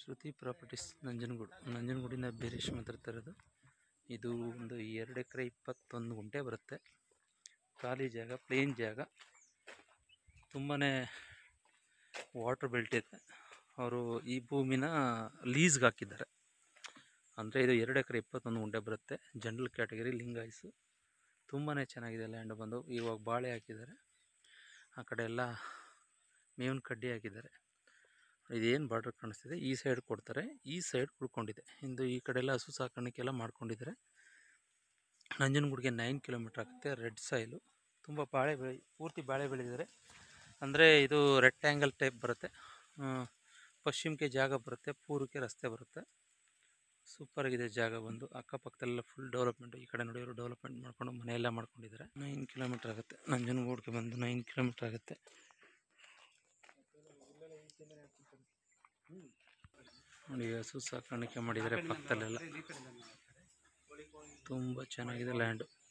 ಶ್ರುತಿ properties Nanjangud ನಂಜನಗೂಡಿಂದ ಬೀರೇಶ್ ಮಾತಾಡ್ತಾ ಇರೋದು ಇದು ಒಂದು ಎರಡು ಎಕರೆ ಇಪ್ಪತ್ತೊಂದು ಗುಂಟೆ ಬರುತ್ತೆ ಖಾಲಿ ಜಾಗ ಪ್ಲೇನ್ ಜಾಗ ತುಂಬಾ ವಾಟ್ರ್ ಬೆಲ್ಟ್ ಇದೆ ಅವರು ಈ ಭೂಮಿನ ಲೀಸ್ಗೆ ಹಾಕಿದ್ದಾರೆ ಅಂದರೆ ಇದು ಎರಡು ಎಕರೆ ಇಪ್ಪತ್ತೊಂದು ಗುಂಟೆ ಬರುತ್ತೆ ಜನರಲ್ ಕ್ಯಾಟಗರಿ ಲಿಂಗಾಯಸು ತುಂಬಾ ಚೆನ್ನಾಗಿದೆ ಲ್ಯಾಂಡ್ ಬಂದು ಇವಾಗ ಬಾಳೆ ಹಾಕಿದ್ದಾರೆ ಆ ಕಡೆ ಎಲ್ಲ ಮೇವಿನ ಕಡ್ಡಿ ಹಾಕಿದ್ದಾರೆ ಇದೇನು ಬಾರ್ಡ್ರ್ ಕಾಣಿಸ್ತಿದೆ ಈ ಸೈಡ್ ಕೊಡ್ತಾರೆ ಈ ಸೈಡ್ ಉಳ್ಕೊಂಡಿದೆ ಇಂದು ಈ ಕಡೆ ಎಲ್ಲ ಹಸು ಸಾಕಾಣಿಕೆ ಮಾಡ್ಕೊಂಡಿದ್ದಾರೆ ನಂಜನಗೂಡಿಗೆ ನೈನ್ ಕಿಲೋಮೀಟ್ರ್ ಆಗುತ್ತೆ ರೆಡ್ ಸಾಯಿಲು ತುಂಬ ಬಾಳೆ ಬೆಳೆ ಪೂರ್ತಿ ಬಾಳೆ ಬೆಳೆದಿದ್ದಾರೆ ಅಂದರೆ ಇದು ರೆಕ್ಟ್ಯಾಂಗಲ್ ಟೈಪ್ ಬರುತ್ತೆ ಆ, ಪಶ್ಚಿಮಕ್ಕೆ ಜಾಗ ಬರುತ್ತೆ ಪೂರ್ವಕ್ಕೆ ರಸ್ತೆ ಬರುತ್ತೆ ಸೂಪರಾಗಿದೆ ಜಾಗ ಬಂದು ಅಕ್ಕಪಕ್ಕದಲ್ಲೆಲ್ಲ ಫುಲ್ ಡೆವಲಪ್ಮೆಂಟ್ ಈ ಕಡೆ ನೋಡಿದ್ರು ಡೆವಲಪ್ಮೆಂಟ್ ಮಾಡ್ಕೊಂಡು ಮನೆಯೆಲ್ಲ ಮಾಡ್ಕೊಂಡಿದ್ದಾರೆ ನೈನ್ ಕಿಲೋಮೀಟ್ರ್ ಆಗುತ್ತೆ ನಂಜನಗೂಡಿಗೆ ಬಂದು ನೈನ್ ಕಿಲೋಮೀಟ್ರ್ ಆಗುತ್ತೆ ನೋಡಿ ಹಸು ಸಾಕಾಣಿಕೆ ಮಾಡಿದ್ದಾರೆ ಪಕ್ಕದಲ್ಲೆಲ್ಲ ತುಂಬ ಚೆನ್ನಾಗಿದೆ ಲ್ಯಾಂಡು